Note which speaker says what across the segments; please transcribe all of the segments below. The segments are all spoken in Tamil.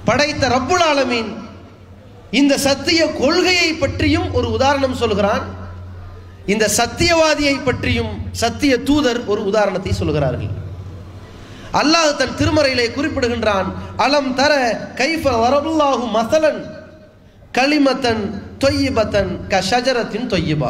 Speaker 1: படைத்த ரப்புல் ஆலமீன் இந்த சத்திய கொள்கையை பற்றியும் ஒரு உதாரணம் சொல்கிறான் இந்த சத்தியவாதியை பற்றியும் சத்திய தூதர் ஒரு உதாரணத்தை சொல்கிறார்கள் அல்லாஹ் தன் திருமறையிலே குறிப்பிடுகின்றான் அலம் தர கைஃப வரபுல்லாஹு மசலன் கலிமத்தன் தொய்யிபத்தன் க ஷஜரத்தின் தொய்யிபா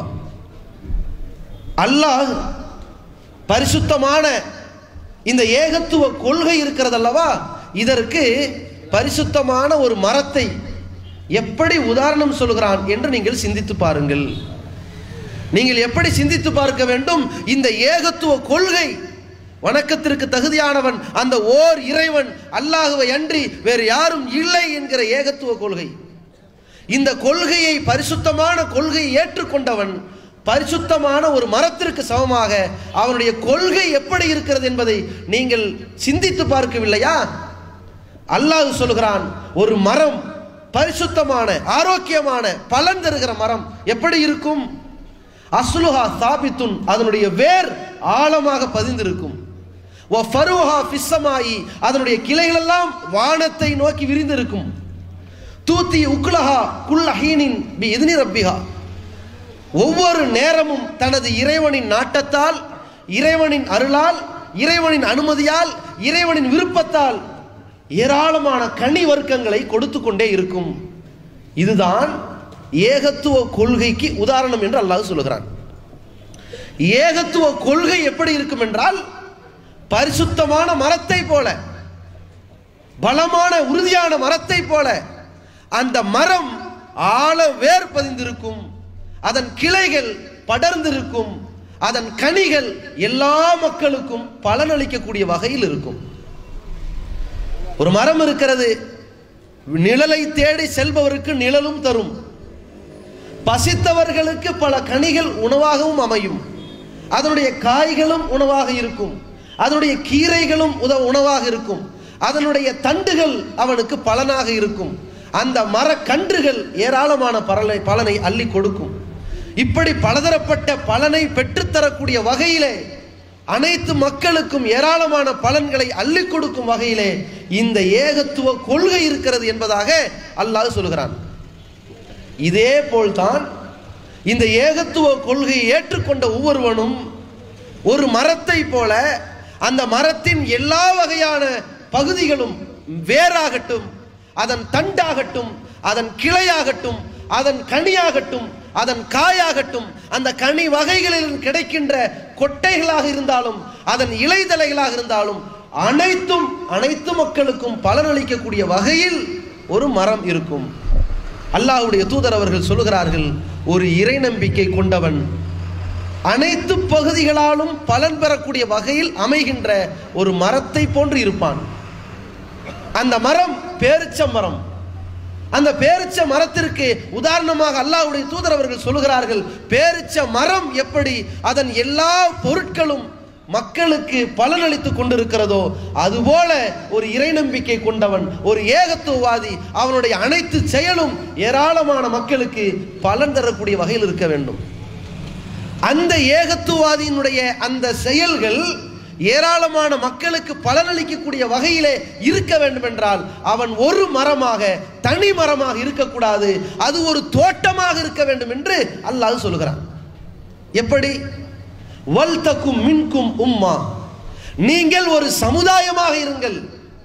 Speaker 1: அல்லாஹ் பரிசுத்தமான இந்த ஏகத்துவ கொள்கை இருக்கிறதல்லவா இதற்கு பரிசுத்தமான ஒரு மரத்தை எப்படி உதாரணம் சொல்கிறான் என்று நீங்கள் சிந்தித்து பாருங்கள் நீங்கள் எப்படி சிந்தித்து பார்க்க வேண்டும் இந்த ஏகத்துவ கொள்கை வணக்கத்திற்கு தகுதியானவன் அந்த ஓர் இறைவன் அல்லாஹுவை அன்றி வேறு யாரும் இல்லை என்கிற ஏகத்துவ கொள்கை இந்த கொள்கையை பரிசுத்தமான கொள்கையை ஏற்றுக்கொண்டவன் பரிசுத்தமான ஒரு மரத்திற்கு சமமாக அவனுடைய கொள்கை எப்படி இருக்கிறது என்பதை நீங்கள் சிந்தித்து பார்க்கவில்லையா அல்லாஹ் சொல்கிறான் ஒரு மரம் பரிசுத்தமான ஆரோக்கியமான பலன் தருகிற மரம் எப்படி இருக்கும் அஸ்லுஹா சாபித்துன் அதனுடைய வேர் ஆழமாக பதிந்திருக்கும் ஓ ஃபருஹா ஃபிஸ்ஸமாயி அதனுடைய கிளைகள் எல்லாம் வானத்தை நோக்கி விரிந்திருக்கும் தூத்தி உக்லஹா குல்லஹீனின் பி இதுனி ரப்பிஹா ஒவ்வொரு நேரமும் தனது இறைவனின் நாட்டத்தால் இறைவனின் அருளால் இறைவனின் அனுமதியால் இறைவனின் விருப்பத்தால் ஏராளமான கனி வர்க்கங்களை கொடுத்து கொண்டே இருக்கும் இதுதான் ஏகத்துவ கொள்கைக்கு உதாரணம் என்று அல்லாஹ் சொல்லுகிறான் ஏகத்துவ கொள்கை எப்படி இருக்கும் என்றால் பரிசுத்தமான மரத்தை போல பலமான உறுதியான மரத்தை போல அந்த மரம் ஆழ வேர் பதிந்திருக்கும் அதன் கிளைகள் படர்ந்திருக்கும் அதன் கனிகள் எல்லா மக்களுக்கும் பலனளிக்கக்கூடிய வகையில் இருக்கும் ஒரு மரம் இருக்கிறது நிழலை தேடி செல்பவருக்கு நிழலும் தரும் பசித்தவர்களுக்கு பல கனிகள் உணவாகவும் அமையும் அதனுடைய காய்களும் உணவாக இருக்கும் அதனுடைய கீரைகளும் உத உணவாக இருக்கும் அதனுடைய தண்டுகள் அவனுக்கு பலனாக இருக்கும் அந்த மரக்கன்றுகள் ஏராளமான பலனை பலனை அள்ளி கொடுக்கும் இப்படி பலதரப்பட்ட பலனை பெற்றுத்தரக்கூடிய வகையிலே அனைத்து மக்களுக்கும் ஏராளமான பலன்களை அள்ளி கொடுக்கும் வகையிலே இந்த ஏகத்துவ கொள்கை இருக்கிறது என்பதாக அல்லாஹ் சொல்கிறான் இதே போல்தான் இந்த ஏகத்துவ கொள்கையை ஏற்றுக்கொண்ட ஒவ்வொருவனும் ஒரு மரத்தை போல அந்த மரத்தின் எல்லா வகையான பகுதிகளும் வேராகட்டும் அதன் தண்டாகட்டும் அதன் கிளையாகட்டும் அதன் கனியாகட்டும் அதன் காயாகட்டும் அந்த கனி வகைகளில் கிடைக்கின்ற கொட்டைகளாக இருந்தாலும் அதன் இலைதலைகளாக இருந்தாலும் அனைத்தும் அனைத்து மக்களுக்கும் பலனளிக்கக்கூடிய வகையில் ஒரு மரம் இருக்கும் அல்லாஹ்வுடைய தூதர் அவர்கள் சொல்லுகிறார்கள் ஒரு இறை நம்பிக்கை கொண்டவன் அனைத்து பகுதிகளாலும் பலன் பெறக்கூடிய வகையில் அமைகின்ற ஒரு மரத்தை போன்று இருப்பான் அந்த மரம் பேரிச்ச மரம் அந்த பேரிச்ச மரத்திற்கு உதாரணமாக அல்லாஹ்வுடைய தூதர் அவர்கள் சொல்லுகிறார்கள் பேரிச்ச மரம் எப்படி அதன் எல்லா பொருட்களும் மக்களுக்கு பலனளித்து கொண்டிருக்கிறதோ அதுபோல ஒரு இறை நம்பிக்கை கொண்டவன் ஒரு ஏகத்துவவாதி அவனுடைய அனைத்து செயலும் ஏராளமான மக்களுக்கு பலன் தரக்கூடிய வகையில் இருக்க வேண்டும் அந்த ஏகத்துவாதியினுடைய அந்த செயல்கள் ஏராளமான மக்களுக்கு பலனளிக்கக்கூடிய வகையிலே இருக்க வேண்டும் என்றால் அவன் ஒரு மரமாக தனி மரமாக இருக்கக்கூடாது அது ஒரு தோட்டமாக இருக்க வேண்டும் என்று அல்லாஹ் சொல்கிறான் எப்படி வல்தக்கும் மின்கும் உம்மா நீங்கள் ஒரு சமுதாயமாக இருங்கள்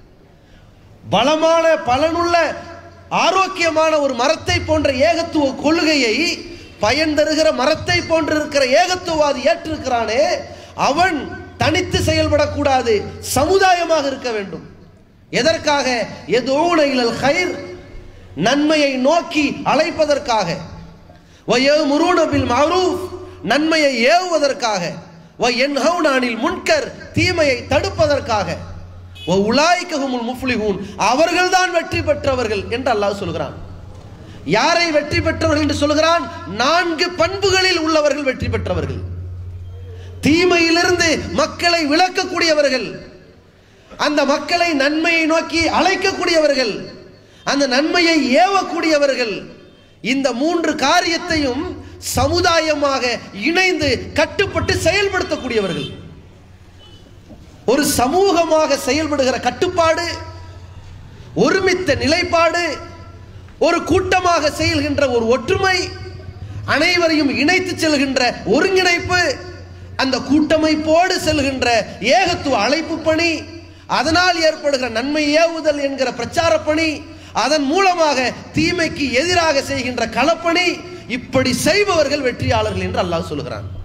Speaker 1: பலமான பலனுள்ள ஆரோக்கியமான ஒரு மரத்தை போன்ற ஏகத்துவ கொள்கையை பயன் தருகிற மரத்தை போன்று இருக்கிற ஏகத்துவவாதி ஏற்றிருக்கிறானே அவன் தனித்து செயல்படக்கூடாது சமுதாயமாக இருக்க வேண்டும் எதற்காக எதோன இலல் ஹைர் நன்மையை நோக்கி அழைப்பதற்காக வயமுருன பில் மஅரூஃப் நன்மையை ஏவுவதற்காக வயன்ஹவுனானில் முன்கர் தீமையை தடுப்பதற்காக உலாய்க்கஹுமுல் முஃப்லிஹூன் அவர்கள்தான் வெற்றி பெற்றவர்கள் என்று அல்லாஹ் சொல்கிறான் யாரை வெற்றி பெற்றவர்கள் என்று சொல்கிறான் நான்கு பண்புகளில் உள்ளவர்கள் வெற்றி பெற்றவர்கள் தீமையிலிருந்து மக்களை விளக்கக்கூடியவர்கள் அந்த மக்களை நன்மையை நோக்கி அழைக்கக்கூடியவர்கள் அந்த நன்மையை ஏவக்கூடியவர்கள் இந்த மூன்று காரியத்தையும் சமுதாயமாக இணைந்து கட்டுப்பட்டு செயல்படுத்தக்கூடியவர்கள் ஒரு சமூகமாக செயல்படுகிற கட்டுப்பாடு ஒருமித்த நிலைப்பாடு ஒரு கூட்டமாக செய்கின்ற ஒரு ஒற்றுமை அனைவரையும் இணைத்து செல்கின்ற ஒருங்கிணைப்பு அந்த கூட்டமைப்போடு செல்கின்ற ஏகத்துவ அழைப்பு பணி அதனால் ஏற்படுகிற நன்மை ஏவுதல் என்கிற பிரச்சார பணி அதன் மூலமாக தீமைக்கு எதிராக செய்கின்ற களப்பணி இப்படி செய்பவர்கள் வெற்றியாளர்கள் என்று அல்லாஹ் சொல்கிறான்